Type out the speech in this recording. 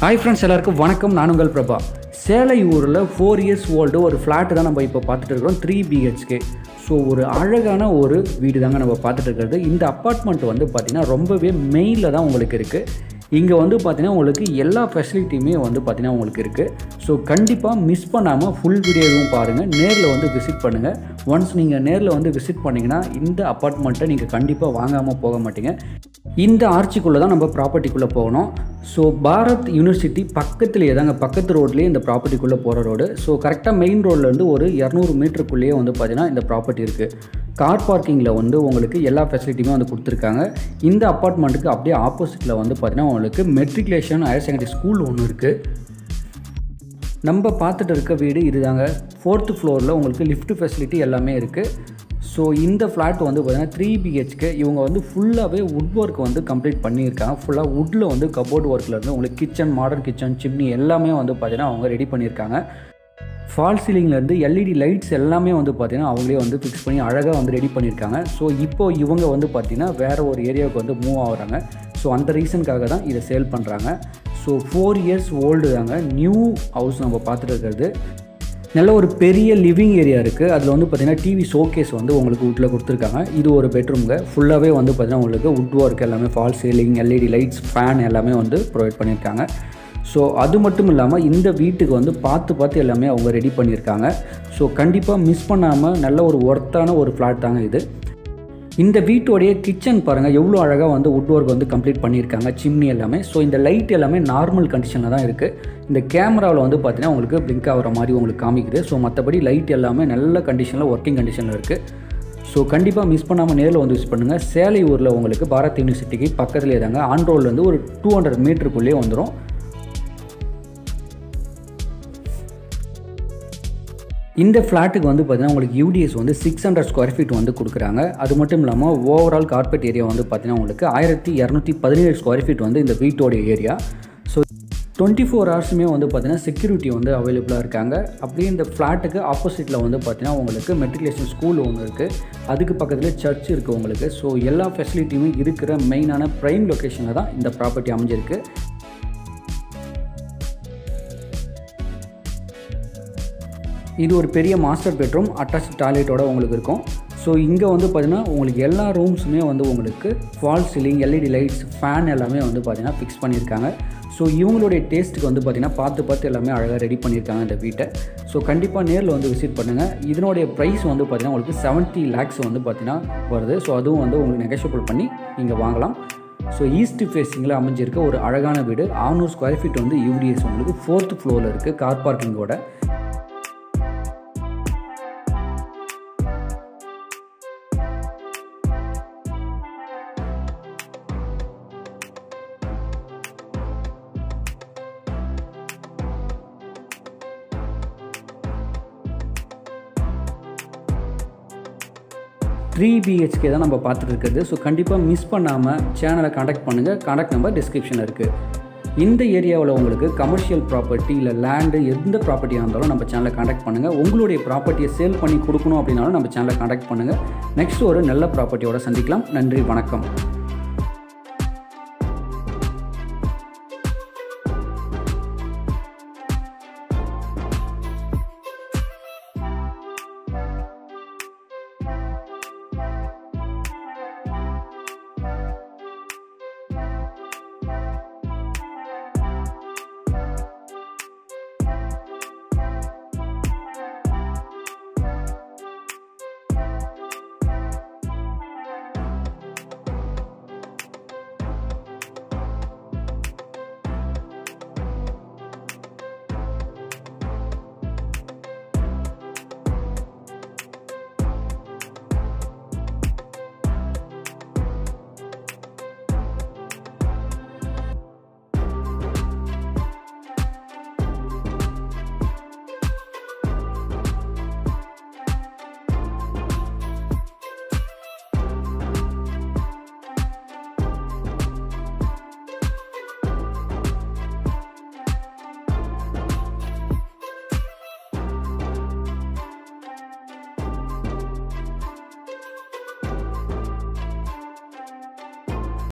hi friends எல்லாருக்கும் வணக்கம் நான் உங்கள் பிரபா சேலையூரில் ஃபோர் இயர்ஸ் ஓல்டு ஒரு ஃப்ளாட்டு தான் நம்ம இப்போ பார்த்துட்டு இருக்கிறோம் த்ரீ பிஹெச்கே ஸோ ஒரு அழகான ஒரு வீடு தாங்க நம்ம பார்த்துட்டு இருக்கிறது இந்த அப்பார்ட்மெண்ட் வந்து பார்த்திங்கன்னா ரொம்பவே மெயினில் தான் உங்களுக்கு இருக்குது இங்கே வந்து பார்த்தீங்கன்னா உங்களுக்கு எல்லா ஃபெசிலிட்டியுமே வந்து பார்த்தீங்கன்னா உங்களுக்கு இருக்குது ஸோ கண்டிப்பாக மிஸ் பண்ணாமல் ஃபுல் வீடியோவும் பாருங்கள் நேரில் வந்து விசிட் பண்ணுங்கள் ஒன்ஸ் நீங்கள் நேரில் வந்து விசிட் பண்ணிங்கன்னா இந்த அப்பார்ட்மெண்ட்டை நீங்கள் கண்டிப்பாக வாங்காமல் போக மாட்டீங்க இந்த ஆர்ச்சிக்குள்ளே தான் நம்ம ப்ராப்பர்ட்டிக்குள்ளே போகணும் ஸோ பாரத் யூனிவர்சிட்டி பக்கத்துலேயே தாங்க பக்கத்து ரோட்லேயே இந்த ப்ராப்பர்ட்டிக்குள்ளே போகிற ரோடு ஸோ கரெக்டாக மெயின் ரோட்லேருந்து ஒரு இரநூறு மீட்டருக்குள்ளேயே வந்து பார்த்தீங்கன்னா இந்த ப்ராப்பர்ட்டி இருக்குது கார் பார்க்கிங்கில் வந்து உங்களுக்கு எல்லா ஃபெசிலிட்டியுமே வந்து கொடுத்துருக்காங்க இந்த அப்பார்ட்மெண்ட்டுக்கு அப்படியே ஆப்போசிட்டில் வந்து பார்த்தீங்கன்னா உங்களுக்கு மெட்ரிகுலேஷன் ஹையர் செகண்டரி ஸ்கூல் ஒன்று இருக்குது நம்ம பார்த்துட்டு இருக்க வீடு இதுதாங்க ஃபோர்த்து ஃப்ளோரில் உங்களுக்கு லிஃப்ட் ஃபெசிலிட்டி எல்லாமே இருக்குது ஸோ இந்த ஃப்ளாட் வந்து பார்த்தீங்கன்னா த்ரீ பிஹெச்க்கு இவங்க வந்து ஃபுல்லாகவே வுட் ஒர்க் வந்து கம்ப்ளீட் பண்ணியிருக்காங்க ஃபுல்லாக வுட்டில் வந்து கபோர்ட் ஒர்க்கில் இருந்து உங்களுக்கு கிச்சன் மாடர்ன் கிச்சன் சிம்னி எல்லாமே வந்து பார்த்தீங்கன்னா அவங்க ரெடி பண்ணியிருக்காங்க ஃபால் சீலிங்லேருந்து எல்இடி லைட்ஸ் எல்லாமே வந்து பார்த்திங்கன்னா அவங்களே வந்து ஃபிக்ஸ் பண்ணி அழகாக வந்து ரெடி பண்ணியிருக்காங்க ஸோ இப்போ இவங்க வந்து பார்த்திங்கன்னா வேறு ஒரு ஏரியாவுக்கு வந்து மூவ் ஆகுறாங்க ஸோ அந்த ரீசனுக்காக தான் இதை சேல் பண்ணுறாங்க ஸோ ஃபோர் இயர்ஸ் ஓல்டு தாங்க நியூ ஹவுஸ் நம்ம பார்த்துட்டு இருக்கிறது நல்ல ஒரு பெரிய லிவிங் ஏரியா இருக்குது அதில் வந்து பார்த்திங்கன்னா டிவி ஷோகேஸ் வந்து உங்களுக்கு வீட்டில் கொடுத்துருக்காங்க இது ஒரு பெட்ரூம்ங்க ஃபுல்லாகவே வந்து பார்த்திங்கன்னா உங்களுக்கு வுட் ஒர்க் எல்லாமே fall ceiling LED lights fan எல்லாமே வந்து ப்ரொவைட் பண்ணியிருக்காங்க ஸோ அது மட்டும் இல்லாமல் இந்த வீட்டுக்கு வந்து பார்த்து பார்த்து எல்லாமே அவங்க ரெடி பண்ணியிருக்காங்க ஸோ கண்டிப்பாக மிஸ் பண்ணாமல் நல்ல ஒரு ஒர்த்தான ஒரு ஃப்ளாட் தாங்க இது இந்த வீட்டோடைய கிச்சன் பாருங்கள் எவ்வளோ அழகாக வந்து வுட் ஒர்க் வந்து கம்ப்ளீட் பண்ணியிருக்காங்க சிம்னி எல்லாமே ஸோ இந்த லைட் எல்லாமே நார்மல் கண்டிஷனில் தான் இருக்குது இந்த கேமராவில் வந்து பார்த்தீங்கன்னா உங்களுக்கு பிளிங்க் ஆகிற மாதிரி உங்களுக்கு காமிக்குது ஸோ மற்றபடி லைட் எல்லாமே நல்ல கண்டிஷனில் ஒர்க்கிங் கண்டிஷனில் இருக்குது ஸோ கண்டிப்பாக மிஸ் பண்ணாமல் நேரில் வந்து யூஸ் பண்ணுங்கள் சேலை ஊரில் உங்களுக்கு பாரத் யூனிவர்சிட்டிக்கு பக்கத்துலேயே தாங்க ஆன் ரோட்லேருந்து ஒரு டூ ஹண்ட்ரட் மீட்டருக்குள்ளேயே வந்துடும் இந்த ஃப்ளாட்டுக்கு வந்து பார்த்தீங்கன்னா உங்களுக்கு யூடிஎஸ் வந்து சிக்ஸ் ஹண்ட்ரட் ஸ்கொயர் ஃபீட் வந்து கொடுக்குறாங்க அது மட்டும் இல்லாமல் ஓவரால் கார்பெட் ஏரியா வந்து பார்த்தீங்கன்னா உங்களுக்கு ஆயிரத்தி இரநூத்தி பதினேழு ஸ்கொயர் ஃபீட் வந்து இந்த வீட்டோட ஏரியா ஸோ டுவெண்ட்டி ஃபோர் ஹவர்ஸுமே வந்து பார்த்தீங்கன்னா செக்யூரிட்டி வந்து அவைலபிளாக இருக்காங்க அப்படியே இந்த ஃப்ளாட்டுக்கு ஆப்போசிட்டில் வந்து பார்த்தீங்கன்னா உங்களுக்கு மெட்ரிகுலேஷன் ஸ்கூல் ஒன்று இருக்குது அதுக்கு பக்கத்தில் சர்ச் இருக்குது உங்களுக்கு ஸோ எல்லா ஃபெசிலிட்டியுமே இருக்கிற மெயினான ப்ரைம் லொக்கேஷனில் தான் இந்த ப்ராப்பர்ட்டி அமைஞ்சிருக்கு இது ஒரு பெரிய மாஸ்டர் பெட்ரூம் அட்டாச் டாய்லெட்டோட உங்களுக்கு இருக்கும் ஸோ இங்கே வந்து பார்த்தீங்கன்னா உங்களுக்கு எல்லா ரூம்ஸுமே வந்து உங்களுக்கு fall ceiling LED lights fan எல்லாமே வந்து பார்த்தீங்கன்னா ஃபிக்ஸ் பண்ணியிருக்காங்க ஸோ இவங்களுடைய டேஸ்ட்டுக்கு வந்து பார்த்தீங்கன்னா பார்த்து பார்த்து எல்லாமே அழகாக ரெடி பண்ணியிருக்காங்க இந்த வீட்டை ஸோ கண்டிப்பாக நேரில் வந்து விசிட் பண்ணுங்கள் இதனுடைய ப்ரைஸ் வந்து பார்த்தீங்கன்னா உங்களுக்கு செவன்ட்டி லேக்ஸ் வந்து பார்த்தீங்கன்னா வருது ஸோ அதுவும் வந்து உங்களுக்கு நெகஷியபிள் பண்ணி நீங்கள் வாங்கலாம் ஸோ ஈஸ்ட் ஃபேஸிங்கில் அமைஞ்சிருக்க ஒரு அழகான வீடு ஆறுநூறு ஸ்கொயர் ஃபீட் வந்து யூடிஎஸ் உங்களுக்கு ஃபோர்த் ஃப்ளோரில் இருக்குது கார் பார்க்கிங்கோட த்ரீ பிஹெச்கே தான் நம்ம பார்த்துட்டு இருக்கிறது ஸோ கண்டிப்பாக மிஸ் பண்ணாமல் சேனலை காண்டாக்ட் பண்ணுங்கள் காண்டாக்ட் நம்பர் டிஸ்கிரிப்ஷனில் இருக்குது இந்த ஏரியாவில் உங்களுக்கு கமர்ஷியல் ப்ராப்பர்ட்டி இல்லை லேண்டு எந்த ப்ராப்பர்ட்டியாக இருந்தாலும் நம்ம சேனலை காண்டாக்ட் பண்ணுங்கள் உங்களுடைய ப்ராப்பர்ட்டியை சேல் பண்ணி கொடுக்கணும் அப்படின்னாலும் நம்ம சேனலை காண்டாக்ட் பண்ணுங்கள் நெக்ஸ்ட் ஒரு நல்ல ப்ராப்பர்ட்டியோட சந்திக்கலாம் நன்றி வணக்கம்